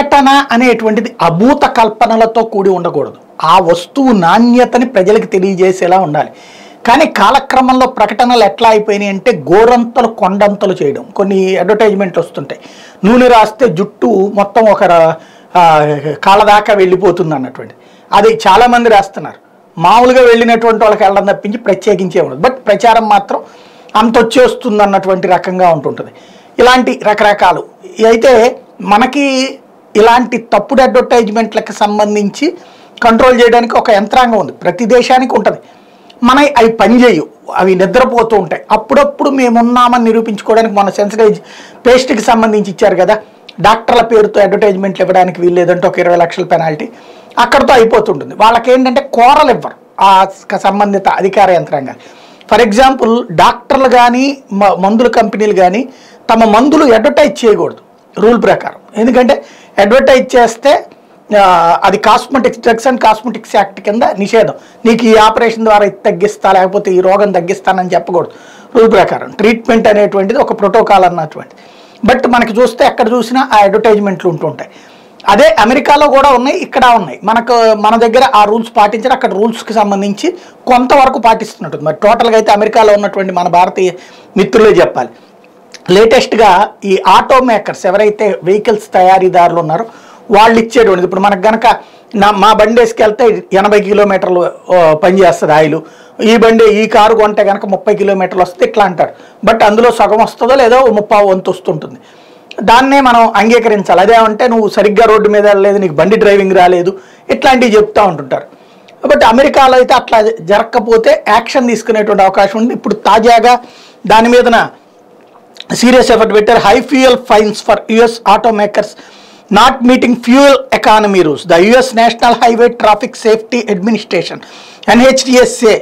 ప్రకటన అనేటువంటిది అభూత కల్పనలతో కూడి ఉండకూడదు ఆ వస్తువు నాణ్యతని ప్రజలకు తెలియజేసేలా ఉండాలి కానీ కాలక్రమంలో ప్రకటనలు ఎట్లా అయిపోయినాయి అంటే గోరంతలు కొండంతలు చేయడం కొన్ని అడ్వర్టైజ్మెంట్లు వస్తుంటాయి నూనె రాస్తే జుట్టు మొత్తం ఒక ర- ఆ, కాళ్ళ దాకా వెళ్ళిపోతుంది అన్నటువంటి అది చాలామంది రాస్తున్నారు మామూలుగా వెళ్ళినటువంటి వాళ్ళకి వెళ్ళడం తప్పించి ప్రత్యేకించే ఉండదు బట్ ప్రచారం మాత్రం అంత వచ్చేస్తుంది అన్నటువంటి రకంగా ఉంటుంటుంది ఇలాంటి రకరకాలు అయితే మనకి ఇలాంటి తప్పుడు అడ్వర్టైజ్మెంట్లకు సంబంధించి కంట్రోల్ చేయడానికి ఒక యంత్రాంగం ఉంది ప్రతి దేశానికి ఉంటుంది మన అవి పనిచేయవు అవి నిద్రపోతూ ఉంటాయి అప్పుడప్పుడు మేమున్నామని నిరూపించుకోవడానికి మన సెన్సిటైజ్ పేస్ట్కి సంబంధించి ఇచ్చారు కదా డాక్టర్ల పేరుతో అడ్వర్టైజ్మెంట్లు ఇవ్వడానికి వీల్లేదంటే ఒక ఇరవై లక్షల పెనాల్టీ అక్కడితో అయిపోతుంటుంది వాళ్ళకి ఏంటంటే కోరలు ఇవ్వరు ఆ స- సంబంధిత అధికార యంత్రాంగాలు ఫర్ ఎగ్జాంపుల్ డాక్టర్లు కానీ మందుల కంపెనీలు కానీ తమ మందులు అడ్వర్టైజ్ చేయకూడదు రూల్ ప్రకారం ఎందుకంటే అడ్వర్టైజ్ చేస్తే ఆ, అది cosmetics drugs and cosmetics act కింద నిషేధం నీకు ఈ ఆపరేషన్ ద్వారా ఇది తగ్గిస్తా లేకపోతే ఈ రోగం తగ్గిస్తానని చెప్పకూడదు రూల్ ప్రకారం ట్రీట్మెంట్ అనేటువంటిది ఒక ప్రోటోకాల్ అన్నటువంటి బట్ మనకి చూస్తే ఎక్కడ చూసినా ఆ అడ్వర్టైజ్మెంట్లు ఉంటుంటాయి అదే అమెరికాలో కూడా ఉన్నాయి ఇక్కడ ఉన్నాయి మనకు మన దగ్గర ఆ రూల్స్ పాటించారు అక్కడ రూల్స్కి సంబంధించి కొంతవరకు పాటిస్తున్నట్టు మరి టోటల్గా అయితే అమెరికాలో ఉన్నటువంటి మన భారతీయ మిత్రులే చెప్పాలి లేటెస్ట్గా ఈ ఆటో మేకర్స్ ఎవరైతే వెహికల్స్ తయారీదారులు ఉన్నారో వాళ్ళు ఇచ్చేటువంటిది ఇప్పుడు మనకు గనక నా మా బండి వేసుకెళ్తే ఎనభై కిలోమీటర్లు ఓ, పనిచేస్తుంది ఆయిల్ ఈ బండి ఈ కారు కొంటే కనుక ముప్పై కిలోమీటర్లు వస్తుంది ఇట్లా అంటారు బట్ అందులో సగం వస్తుందో లేదో ముప్పావు వంతు వస్తుంటుంది దాన్నే మనం అంగీకరించాలి అదేమంటే నువ్వు సరిగ్గా రోడ్డు మీద వెళ్ళలేదు నీకు బండి డ్రైవింగ్ రాలేదు ఇట్లాంటివి చెప్తూ ఉంటుంటారు బట్ అమెరికాలో అయితే అట్లా జరగకపోతే యాక్షన్ తీసుకునేటువంటి అవకాశం ఉంది ఇప్పుడు తాజాగా దాని మీదన సీరియస్ ఎఫర్ట్ పెట్టారు high fuel fines for US auto makers not meeting fuel economy rules the US National Highway Traffic Safety Administration NHDSA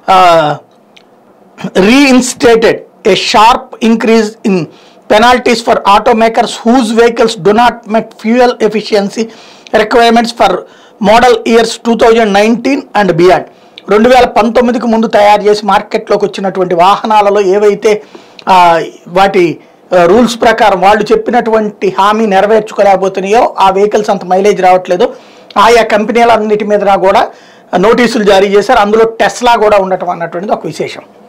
reinstated a sharp increase in penalties for automakers whose vehicles do not meet fuel efficiency requirements for model years 2019 and beyond రెండు వేల పంతొమ్మిదికి ముందు తయారు చేసి మార్కెట్లోకి వచ్చినటువంటి వాహనాలలో ఏవైతే ఆ, వాటి రూల్స్ ప్రకారం వాళ్ళు చెప్పినటువంటి హామీ నెరవేర్చుకోలేకపోతున్నాయో ఆ వెహికల్స్ అంత మైలేజ్ రావట్లేదు ఆయా కంపెనీలన్నిటి మీద కూడా నోటీసులు జారీ చేశారు అందులో టెస్లా కూడా ఉండటం అన్నటువంటిది ఒక విశేషం